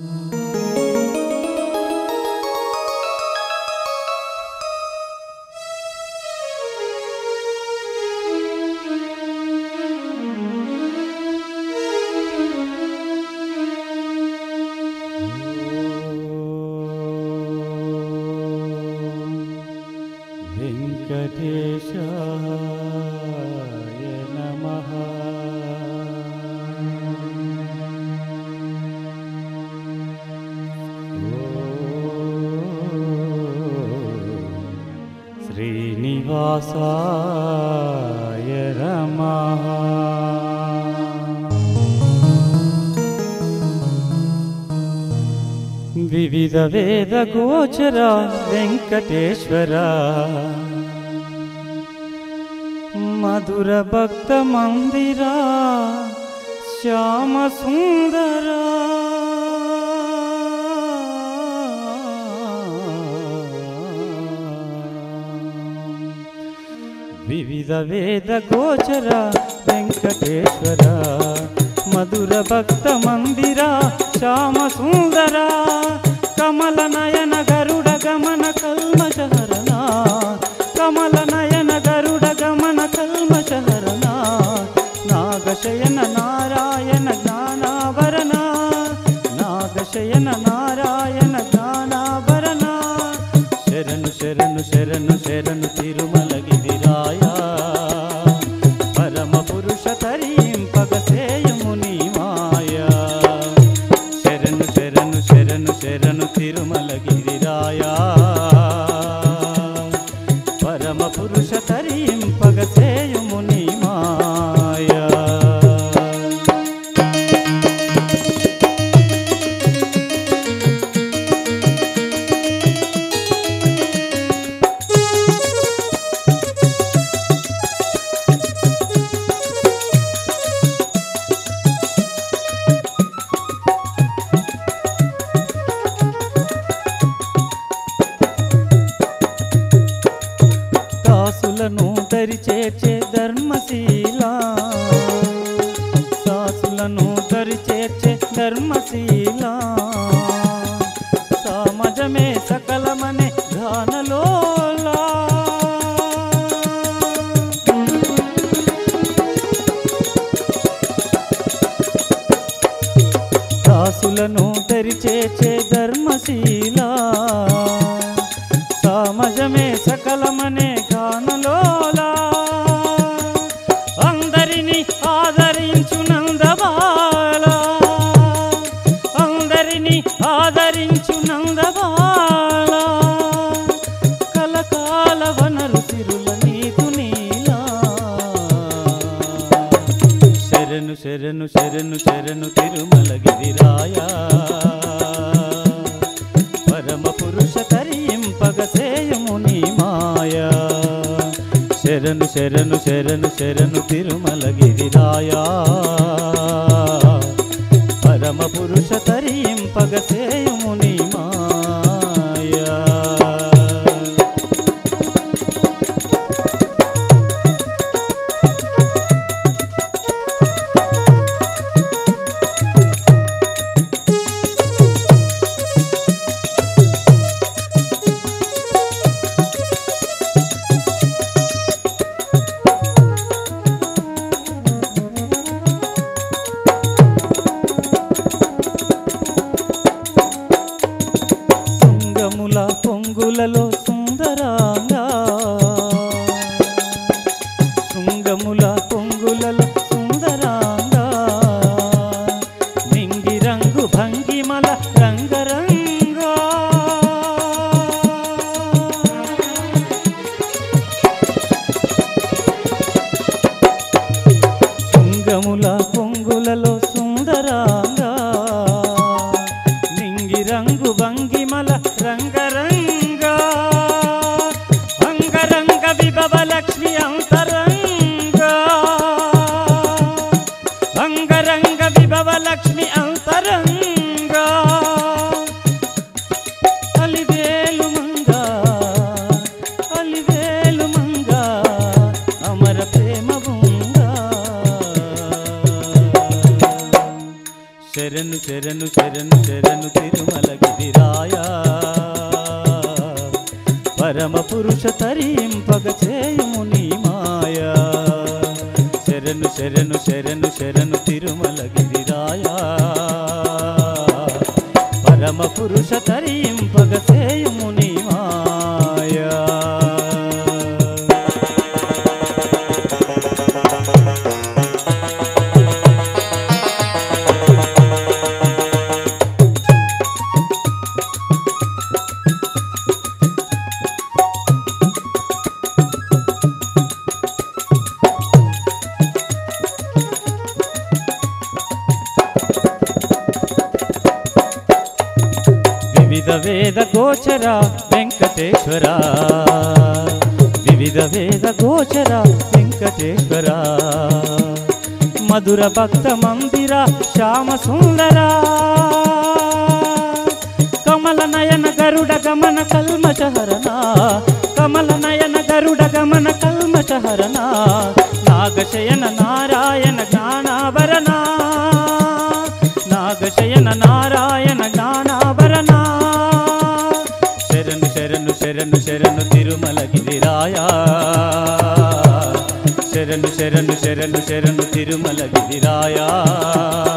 వెంకటేశాయ నమః శ్రీనివాసాయ రమః వివిధ వేద గోచర వెంకటేశ్వర మధుర భక్త మందిర శ్యామ సుందర వివిధ వేద గోచర వెంకటేశ్వర మధుర భక్త మందిర శ్యామ సుందర కమల నయన గరుడ గమన కల్మశహరణ కమల నయన గరుడ గమన కల్మశహరణ నాగశయన నారాయణ జ్ఞానాభరణ నాగశయన నారాయణ జ్ఞానాభరణ శరణు శరణు శరణు శరణు తిరుమలగిరిరాయ పరమ పురుష తరింపగ సేయముని మాయా శరణు శరణు శరణు శరణు తిరుమలగిరిరాయ పరమ పురుష తరింపగ సేయముని మాయా దాసులను దరి చేర్చే ధర్మశీల దాసులను దరి చేర్చే ధర్మశీల సమాజమే సకలమనే ఘానలోలా దాసులను తెరిచేచే ధర్మశీల సమాజమే సకలమనే గానలోలా అందరిని ఆదరించు నందబాల అందరిని ఆదరించు నందబాల కలకాల వనరు సిరుల నీకు నీలా శరణు శరణు శరణు శరణు తిరుమలగిరిరాయ పరమ పురుష తరింపగ సేయముని మాయా శరణు శరణు శరణు శరణు తిరుమలగిరిరాయ పరమ పురుష తరింపగ సేయముని మాయా తుంగముల పొంగులలో సుందరాంగా శృంగముల పొంగులలో సుందరాంగా నింగి రంగు భంగిమల రంగరంగా శృంగముల పొంగులలో సుందరాంగా నింగి రంగు భంగిమల రంగరంగా అంగరంగ విభవ లక్ష్మి అంతరంగా అంగరంగ విభవ లక్ష్మి అంతరంగా అలివేలు మంగ అలివేలు మంగ అమర ప్రేమ శరణు శరణు శరణు శరణు శరణు తిరుమలగిరిరాయ పరమ పురుష తరింపగ చేయుము నీ మాయా శరణు శరణు శరణు శరణు తిరుమలగిరిరాయ పరమ పురుష తరింపగ చేయుము నీ మాయా వివిధ వేద గోచర వెంకటేశ్వర వివిధ వేద గోచర వెంకటేశ్వర మధుర భక్త మందిర శ్యామ సుందర కమల నయన గరుడ గమన కల్మషహరణ కమల నయన గరుడ గమన కల్మషహరణ నాగశయన నారాయణ జ్ఞానాభరణ నాగశయన నారాయణ జ్ఞానాభరణ శరణు శరణు శరణు శరణు తిరుమలగిరిరాయ శరణు శరణు శరణు శరణు తిరుమలగిరిరాయ